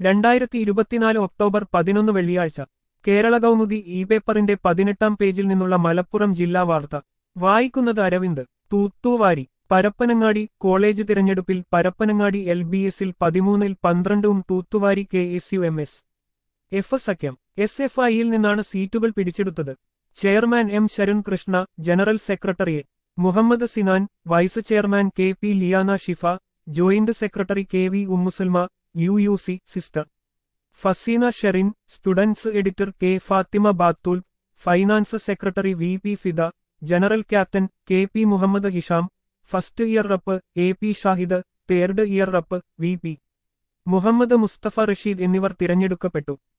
രണ്ടായിരത്തി ഇരുപത്തിനാല് ഒക്ടോബർ പതിനൊന്ന് വെള്ളിയാഴ്ച കേരള കൗമുദി ഇ പേപ്പറിന്റെ പതിനെട്ടാം പേജിൽ നിന്നുള്ള മലപ്പുറം ജില്ലാ വാർത്ത വായിക്കുന്നത് അരവിന്ദ് തൂത്തുവാരി പരപ്പനങ്ങാടി കോളേജ് തിരഞ്ഞെടുപ്പിൽ പരപ്പനങ്ങാടി എൽ ബി എസിൽ പതിമൂന്നിൽ പന്ത്രണ്ടും തൂത്തുവാരി K S U M S F സഖ്യം എസ് എഫ് ഐയിൽ നിന്നാണ് സീറ്റുകൾ പിടിച്ചെടുത്തത് chairman M Sharan Krishna general secretary A. Muhammad Sinan vice chairman K P Liyana Shifa joint secretary K V Ummusalma U U C sister Faseena Sherin students editor K Fathima Bathool finance secretary V P Fida general captain K P Muhammad Hisham first year rep A P Shahid third year rep V P Muhammad Musthafa Rasheed എന്നിവർ തിരഞ്ഞെടുക്കപ്പെട്ടു